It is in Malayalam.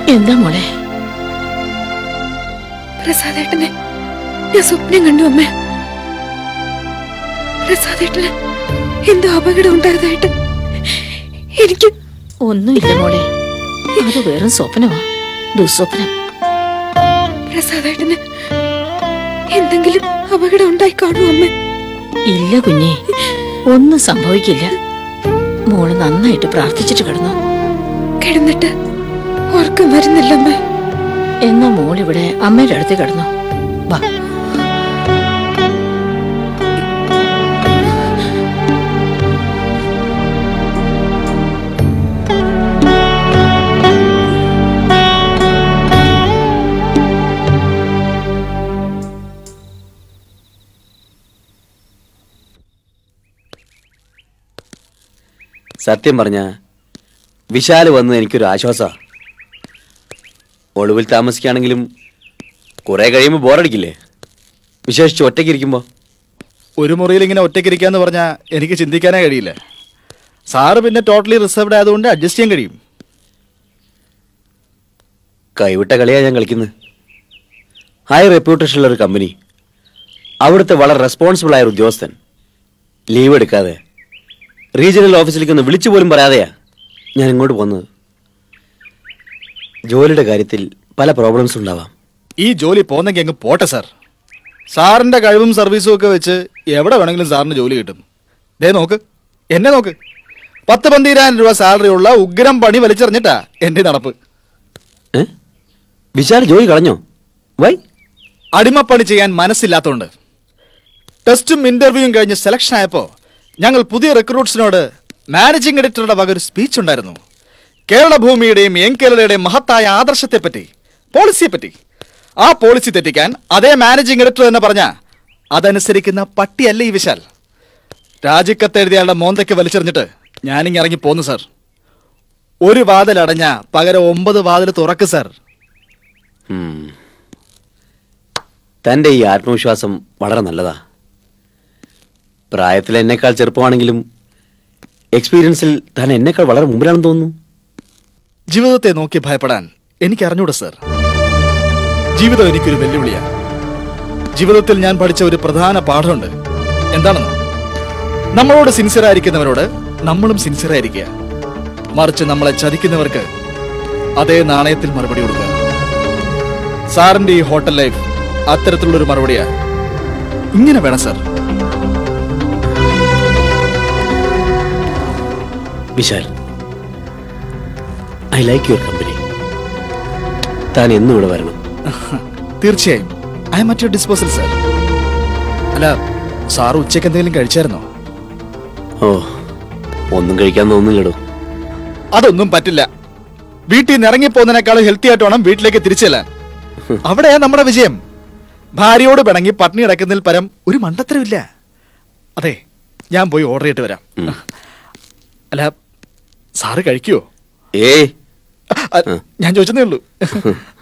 എന്താ മോളെ പ്രസാദേട്ടനെ ഞാൻ സ്വപ്നം കണ്ടു അമ്മ പ്രസാദേട്ടന് എന്തോ അപകടം ഉണ്ടായതായിട്ട് എനിക്ക് ഒന്നുമില്ല മോളെ അത് വെറും സ്വപ്നമാ ദുസ്വപ്നം പ്രസാദേട്ടന് എന്തെങ്കിലും അപകടം ഉണ്ടായി കാണൂ അമ്മ ഇല്ല കുഞ്ഞെ ഒന്നും സംഭവിക്കില്ല മോള് നന്നായിട്ട് പ്രാർത്ഥിച്ചിട്ട് കിടന്നു കിടന്നിട്ട് ഓർക്കം വരുന്നില്ല അമ്മ എന്നാ മോളിവിടെ അമ്മയുടെ അടുത്ത് കിടന്നു വാ സത്യം പറഞ്ഞ വിശാല് വന്നത് എനിക്കൊരു ആശ്വാസ ഒളിവിൽ താമസിക്കുകയാണെങ്കിലും കുറെ കഴിയുമ്പോൾ ബോറടിക്കില്ലേ വിശേഷിച്ച് ഒറ്റയ്ക്ക് ഇരിക്കുമ്പോ ഒരു മുറിയിൽ ഇങ്ങനെ ഒറ്റയ്ക്കിരിക്കാന്ന് പറഞ്ഞാൽ എനിക്ക് ചിന്തിക്കാനേ കഴിയില്ല സാറ് പിന്നെ ടോട്ടലി റിസർവ്ഡ് ആയതുകൊണ്ട് അഡ്ജസ്റ്റ് ചെയ്യാൻ കഴിയും കൈവിട്ട കളിയാ ഞാൻ കളിക്കുന്നത് ഹൈ റെപ്യൂട്ടേഷൻ ഉള്ള ഒരു കമ്പനി അവിടുത്തെ വളരെ റെസ്പോൺസിബിൾ ആയ ഒരു ഉദ്യോഗസ്ഥൻ ലീവ് എടുക്കാതെ റീജിയണൽ ഓഫീസിലേക്ക് ഒന്ന് വിളിച്ചു പോലും പറയാതെയാ ഞാൻ ഇങ്ങോട്ട് പോകുന്നത് ജോലിയുടെ കാര്യത്തിൽ പല പ്രോബ്ലംസ് ഉണ്ടാവാം ഈ ജോലി പോന്നെങ്കിൽ അങ്ങ് പോട്ടെ സാർ സാറിന്റെ കഴിവും സർവീസും ഒക്കെ വെച്ച് എവിടെ വേണമെങ്കിലും സാറിന് ജോലി കിട്ടും ദേ നോക്ക് എന്നെ നോക്ക് പത്ത് പന്തിരായിരം രൂപ സാലറി ഉള്ള ഉഗ്രം പണി വലിച്ചെറിഞ്ഞിട്ടാ എന്റെ ഈ നടപ്പ് ഏ വിശാൽ ജോലി കളഞ്ഞോ വൈ അടിമപ്പണി ചെയ്യാൻ മനസ്സില്ലാത്തതുകൊണ്ട് ടെസ്റ്റും ഇന്റർവ്യൂവും കഴിഞ്ഞ് സെലക്ഷൻ ആയപ്പോ ഞങ്ങൾ പുതിയ റിക്രൂട്ട്സിനോട് മാനേജിംഗ് എഡിറ്ററുടെ വക ഒരു സ്പീച്ച് ഉണ്ടായിരുന്നു കേരള ഭൂമിയുടെയും എം കേരളയുടെയും മഹത്തായ ആദർശത്തെപ്പറ്റി പോളിസിയെപ്പറ്റി ആ പോളിസി തെറ്റിക്കാൻ അതേ മാനേജിംഗ് എഡിറ്റർ തന്നെ പറഞ്ഞ അതനുസരിക്കുന്ന പട്ടിയല്ല ഈ വിശാൽ രാജിക്കത്ത് എഴുതിയാളുടെ മോന്തയ്ക്ക് വലിച്ചെറിഞ്ഞിട്ട് ഞാനിങ്ങ് ഇറങ്ങി പോന്നു സാർ ഒരു വാതിൽ അടഞ്ഞ പകരം ഒമ്പത് വാതിൽ തുറക്ക് സാർ ഉം. തൻ്റെ ഈ ആത്മവിശ്വാസം വളരെ നല്ലതാ പ്രായത്തിൽ എന്നെക്കാൾ ചെറുപ്പമാണെങ്കിലും എക്സ്പീരിയൻസിൽ താൻ എന്നെക്കാൾ വളരെ മുമ്പിലാണെന്ന് തോന്നുന്നു ജീവിതത്തെ നോക്കി ഭയപ്പെടാൻ എനിക്ക് അറിഞ്ഞൂടാ സർ ജീവിതം എനിക്കൊരു വെല്ലുവിളിയാണ് ജീവിതത്തിൽ ഞാൻ പഠിച്ച ഒരു പ്രധാന പാഠമുണ്ട് എന്താണെന്ന് നമ്മളോട് സിൻസിയർ ആയിരിക്കുന്നവരോട് നമ്മളും സിൻസിയർ ആയിരിക്കുക മറിച്ച് നമ്മളെ ചതിക്കുന്നവർക്ക് അതേ നാണയത്തിൽ മറുപടി കൊടുക്കുക സാറിന്റെ ഈ ഹോട്ടൽ ലൈഫ് അത്തരത്തിലുള്ളൊരു മറുപടിയാ ഇങ്ങനെ വേണം sir Vishal I like your company താൻ എന്നും ഇവിടെ വരണം തീർച്ചയായും I'm at your disposal sir അല്ല സാർ ഉച്ചയ്ക്ക് എന്തെങ്കിലും കഴിച്ചായിരുന്നോ ഓ ഒന്നും കഴിക്കാൻ തോന്നുന്നില്ലടോ അതൊന്നും പറ്റില്ല വീട്ടിൽ നിന്ന് ഇറങ്ങിപ്പോകുന്നതിനേക്കാളും ഹെൽത്തി ആയിട്ട് വേണം വീട്ടിലേക്ക് തിരിച്ചെല്ലാൻ അവിടെയാ നമ്മുടെ വിജയം ഭാര്യയോട് പിണങ്ങി പട്ടിണി കിടക്കുന്നതിൽ പരം ഒരു മണ്ടത്തരമില്ല അതെ ഞാൻ പോയി ഓർഡർ ചെയ്തിട്ട് വരാം അല്ല സാറ് കഴിക്കുവോ ഏയ് അ- ഞാൻ ചോദിച്ചതേ ഉള്ളൂ